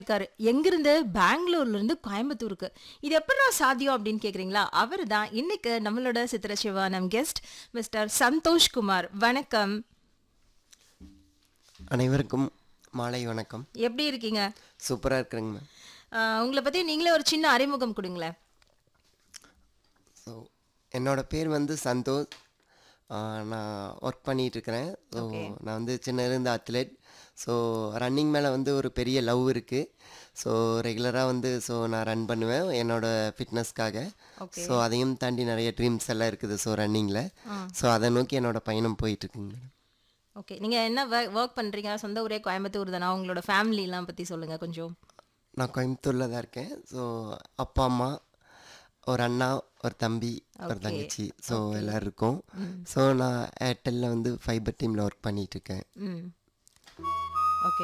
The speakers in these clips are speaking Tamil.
இருக்காரு எங்கிருந்து பெங்களூர்ல இருந்து கோயம்புத்தூருக்கு இது எப்படிடா சாத்தியம் அப்படின்னு கேக்குறீங்களா அவர் தான் இன்னைக்கு நம்மளோட சித்திர சிவானம் கெஸ்ட் மிஸ்டர் சந்தோஷ் குமார் வணக்கம் அனைவருக்கும் மாலை வணக்கம் எப்படி இருக்கீங்க சூப்பராக இருக்கிறேங்க மேம் ஆஹ் உங்களை பத்தி நீங்களே ஒரு சின்ன அறிமுகம் கொடுங்களேன் ஸோ என்னோட பேர் வந்து சந்தோஷ் ஆஹ் நான் ஒர்க் பண்ணிகிட்ருக்கிறேன் ஸோ நான் வந்து சின்னதிலிருந்து அத்லெட் ஸோ ரன்னிங் மேலே வந்து ஒரு பெரிய லவ் இருக்குது ஸோ ரெகுலராக வந்து ஸோ நான் ரன் பண்ணுவேன் என்னோட ஃபிட்னஸ்க்காக ஸோ அதையும் தாண்டி நிறைய ட்ரீம்ஸ் எல்லாம் இருக்குது ஸோ ரன்னிங்கில் ஸோ அதை நோக்கி என்னோட பயணம் போயிட்டுருக்குங்க மேடம் ஓகே நீங்க என்ன ஒர்க் பண்றீங்க சொந்த ஊரே கோயம்புத்தூர் தானா உங்களோட ஃபேமிலி எல்லாம் பத்தி சொல்லுங்க கொஞ்சம் நான் கோயம்புத்தூரில் தான் இருக்கேன் ஸோ அப்பா அம்மா ஒரு அண்ணா ஒரு தம்பி ஒரு தங்கச்சி ஸோ எல்லோரும் இருக்கோம் ஸோ நான் ஏர்டெல்லில் வந்து ஃபைபர் டீமில் ஒர்க் பண்ணிட்டு இருக்கேன் ம் ஓகே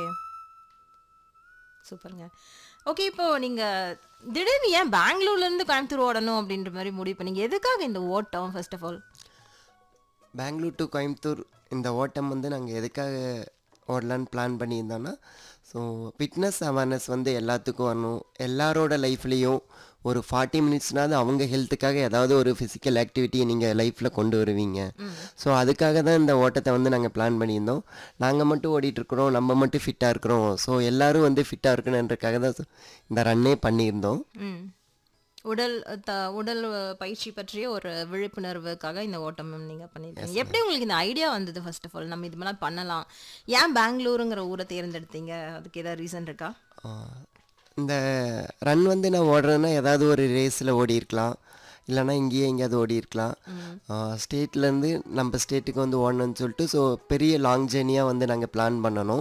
சூப்பருங்க ஓகே இப்போ நீங்க திடீர்னு ஏன் பெங்களூர்ல இருந்து கோயம்புத்தூர் ஓடணும் அப்படின்ற மாதிரி முடிவு பண்ணீங்க எதுக்காக இந்த ஓட்டம் first of all Bangalore to Coimbatore இந்த ஓட்டம் வந்து நாங்கள் எதுக்காக ஓடலான்னு பிளான் பண்ணியிருந்தோன்னா ஸோ ஃபிட்னஸ் அவேர்னஸ் வந்து எல்லாத்துக்கும் வரணும் எல்லாரோட லைஃப்லேயும் ஒரு ஃபார்ட்டி மினிட்ஸ்னாவது அவங்க ஹெல்த்துக்காக ஏதாவது ஒரு ஃபிசிக்கல் ஆக்டிவிட்டியை நீங்கள் லைஃப்பில் கொண்டு வருவீங்க ஸோ அதுக்காக தான் இந்த ஓட்டத்தை வந்து நாங்கள் பிளான் பண்ணியிருந்தோம் நாங்கள் மட்டும் ஓடிட்டு இருக்கிறோம் நம்ம மட்டும் ஃபிட்டாக இருக்கிறோம் ஸோ எல்லாரும் வந்து ஃபிட்டாக இருக்கணுன்றக்காக தான் இந்த ரன்னே பண்ணியிருந்தோம் ம் உடல் த உடல் பயிற்சி பற்றிய ஒரு விழிப்புணர்வுக்காக இந்த ஓட்டம் நீங்க பண்ணிருக்கீங்க எப்படி உங்களுக்கு இந்த ஐடியா வந்தது ஃபர்ஸ்ட் ஆஃப் ஆல் நம்ம இது மாதிரிலாம் பண்ணலாம் ஏன் பெங்களூருங்கிற ஊரை தேர்ந்தெடுத்தீங்க அதுக்கு ஏதாவது ரீசன் இருக்கா ஆஹ் இந்த ரன் வந்து நான் ஓடுறேன்னா ஏதாவது ஒரு ரேஸில் ஓடி இருக்கலாம் இல்லைன்னா இங்கேயே எங்கேயாவது ஓடி இருக்கலாம் ஸ்டேட்லேருந்து நம்ம ஸ்டேட்டுக்கு வந்து ஓடணும்னு சொல்லிட்டு ஸோ பெரிய லாங் ஜேர்னியாக வந்து நாங்கள் பிளான் பண்ணணும்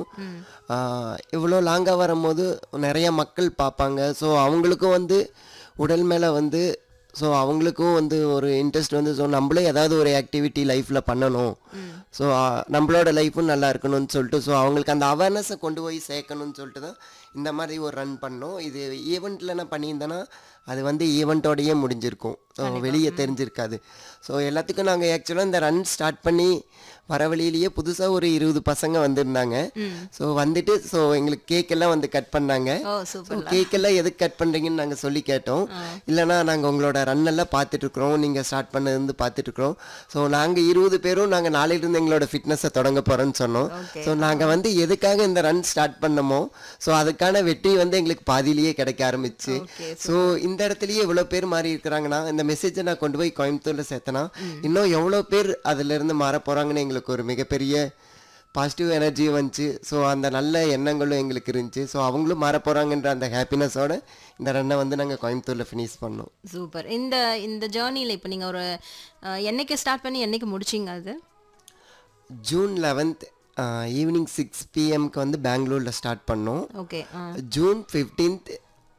ஆஹ் இவ்வளோ லாங்காக வரும்போது நிறைய மக்கள் பார்ப்பாங்க ஸோ அவங்களுக்கும் வந்து உடல் மேலே வந்து ஸோ அவங்களுக்கும் வந்து ஒரு இன்ட்ரெஸ்ட் வந்து ஸோ நம்மளே ஏதாவது ஒரு ஆக்டிவிட்டி லைஃப்பில் பண்ணணும் ஸோ நம்மளோட லைஃப்பும் நல்லா இருக்கணும்னு சொல்லிட்டு ஸோ அவங்களுக்கு அந்த அவேர்னஸை கொண்டு போய் சேர்க்கணும்னு சொல்லிட்டு தான் இந்த மாதிரி ஒரு ரன் பண்ணோம் இது ஈவெண்ட்டில் நான் பண்ணியிருந்தேன்னா அது வந்து ஈவெண்ட்டோடையே முடிஞ்சிருக்கும் ஸோ வெளியே தெரிஞ்சிருக்காது ஸோ எல்லாத்துக்கும் நாங்கள் ஆக்சுவலாக இந்த ரன் ஸ்டார்ட் பண்ணி வர வழியிலேயே புதுசாக ஒரு இருபது பசங்க வந்திருந்தாங்க ஸோ வந்துட்டு ஸோ எங்களுக்கு கேக் எல்லாம் வந்து கட் பண்ணாங்க ஓ ஸோ சூப்பர் கேக் எல்லாம் எதுக்கு கட் பண்ணுறீங்கன்னு நாங்கள் சொல்லி கேட்டோம் இல்லைனா நாங்கள் உங்களோட ரன் எல்லாம் பார்த்துட்டு இருக்கிறோம் நீங்கள் ஸ்டார்ட் பண்ணது பார்த்துட்டு இருக்கிறோம் ஸோ நாங்கள் இருபது பேரும் நாங்கள் நாளையிலிருந்து எங்களோட ஃபிட்னஸை தொடங்க போகிறோன்னு சொன்னோம் Okay. ஸோ நாங்கள் வந்து எதுக்காக இந்த ரன் ஸ்டார்ட் பண்ணமோ ஸோ அதுக்கான வெற்றி வந்து எங்களுக்கு பாதியிலேயே கிடைக்க ஆரம்பிச்சு Okay, ஸோ இந்த இடத்துலயே இவ்வளோ பேர் மாறி இருக்கிறாங்கன்னா இந்த மெசேஜை நான் கொண்டு போய் கோயம்புத்தூரில் சேர்த்தனா இன்னும் எவ்வளோ பேர் அதிலிருந்து மாற போகிறாங்கன்னு எங்களுக்கு ஒரு மிகப்பெரிய பாசிட்டிவ் எனர்ஜி வந்துச்சு ஸோ அந்த நல்ல எண்ணங்களும் எங்களுக்கு இருந்துச்சு ஸோ அவங்களும் மாற போகிறாங்கன்ற அந்த ஹாப்பினஸோட இந்த ரன்னை வந்து நாங்கள் கோயம்புத்தூரில் ஃபினிஷ் பண்ணோம் சூப்பர் இந்த இந்த ஜேர்னியில் இப்போ நீங்கள் ஒரு அஹ், என்னைக்கு ஸ்டார்ட் பண்ணி என்னைக்கு முடிச்சிங்க அது ஜூன் லெவன்த் ஈவினிங் சிக்ஸ் பிஎம்க்கு வந்து பெங்களூரில் ஸ்டார்ட் பண்ணோம் ஓகே ஜூன் ஃபிஃப்டீன்த்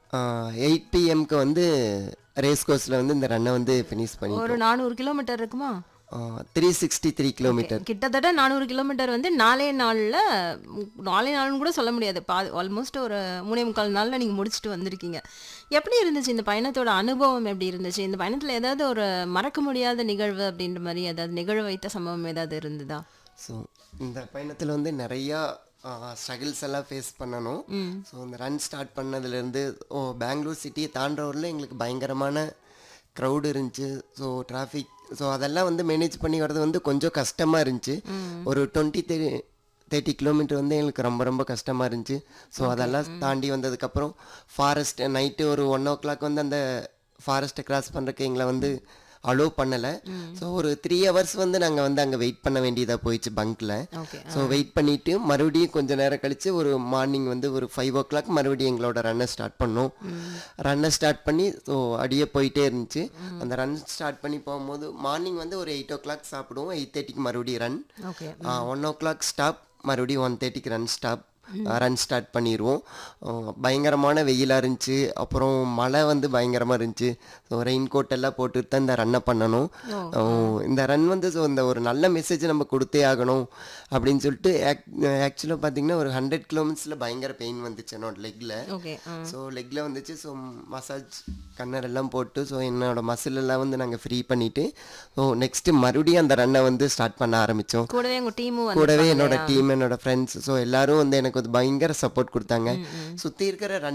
எயிட் பிஎம்க்கு வந்து ரேஸ் கோர்ஸில் வந்து இந்த ரன்னை வந்து ஃபினிஷ் பண்ணி ஒரு நானூறு கிலோமீட்டர் இருக்குமா த்ரீ சிக்ஸ்டி த்ரீ கிலோமீட்டர் கிட்டத்தட்ட நானூறு கிலோமீட்டர் வந்து நாலே நாளில் நாலே நாள்னு கூட சொல்ல முடியாது பா ஆல்மோஸ்ட் ஒரு மூணே முக்கால் நாளில் நீங்கள் முடிச்சுட்டு வந்திருக்கீங்க எப்படி இருந்துச்சு இந்த பயணத்தோட அனுபவம் எப்படி இருந்துச்சு இந்த பயணத்தில் ஏதாவது ஒரு மறக்க முடியாத நிகழ்வு அப்படின்ற மாதிரி ஏதாவது நிகழ வைத்த சம்பவம் ஏதாவது இருந்ததா ஸோ இந்த பயணத்தில் வந்து நிறையா ஸ்ட்ரகிள்ஸ் எல்லாம் ஃபேஸ் பண்ணணும் ஸோ இந்த ரன் ஸ்டார்ட் பண்ணதுலேருந்து ஓ பெங்களூர் சிட்டியை தாண்டவரில் எங்களுக்கு பயங்கரமான க்ரௌடு இருந்துச்சு ஸோ டிராஃபிக் ஸோ அதெல்லாம் வந்து மேனேஜ் பண்ணி வர்றது வந்து கொஞ்சம் கஷ்டமாக இருந்துச்சு ஒரு டுவெண்ட்டி தேர்ட்டி தேர்ட்டி கிலோமீட்டர் வந்து எங்களுக்கு ரொம்ப ரொம்ப கஷ்டமாக இருந்துச்சு ஸோ அதெல்லாம் தாண்டி வந்ததுக்கப்புறம் ஃபாரஸ்ட் நைட்டு ஒரு ஒன் ஓ கிளாக் வந்து அந்த ஃபாரஸ்ட்டை கிராஸ் பண்ணுறக்கு எங்களை வந்து அலோவ் பண்ணலை ஸோ ஒரு த்ரீ ஹவர்ஸ் வந்து நாங்கள் வந்து அங்கே வெயிட் பண்ண வேண்டியதாக போயிடுச்சு பங்க்கில் ஓகே ஸோ வெயிட் பண்ணிவிட்டு மறுபடியும் கொஞ்ச நேரம் கழித்து ஒரு மார்னிங் வந்து ஒரு ஃபைவ் ஓ கிளாக் மறுபடியும் எங்களோட ரன்னை ஸ்டார்ட் பண்ணோம் ரன்னை ஸ்டார்ட் பண்ணி ஸோ அடியே போயிட்டே இருந்துச்சு அந்த ரன் ஸ்டார்ட் பண்ணி போகும்போது மார்னிங் வந்து ஒரு எயிட் ஓ கிளாக் சாப்பிடுவோம் எயிட் தேர்ட்டிக்கு மறுபடியும் run okay one o'clock stop மறுபடியும் ஒன் தேர்ட்டிக்கு ரன் ஸ்டாப் ரன் ஸ்டார்ட் பண்ணிடுவோம் அஹ் பயங்கரமான வெயிலாக இருந்துச்சு அப்புறம் மழை வந்து பயங்கரமாக இருந்துச்சு ஸோ ரெயின் கோட் எல்லாம் போட்டுட்டு தான் இந்த ரன்னை பண்ணணும் அஹ் இந்த ரன் வந்து ஸோ இந்த ஒரு நல்ல மெசேஜ் நம்ம கொடுத்தே ஆகணும் அப்படின்னு சொல்லிட்டு ஆக்சுவலாக பார்த்தீங்கன்னா ஒரு ஹண்ட்ரட் கிலோமீட்டர்ஸில் பயங்கர பெயின் வந்துச்சு என்னோட லெக்கில் ஓகே ஸோ லெக்கில் வந்துச்சு ஸோ மசாஜ் கன்னர் எல்லாம் போட்டு ஸோ என்னோட மசில் எல்லாம் வந்து நாங்கள் ஃப்ரீ பண்ணிவிட்டு ஸோ நெக்ஸ்ட்டு மறுபடியும் அந்த ரன்னை வந்து ஸ்டார்ட் பண்ண ஆரம்பித்தோம் கூடவே உங்கள் டீமும் கூடவே என்னோட டீம் என்னோட ஃப்ரெண்ட்ஸ் ஸோ எல்லாரும் வந்து எனக்கு எனக்கு வந்து பயங்கர சப்போர்ட் கொடுத்தாங்க சுற்றி இருக்கிற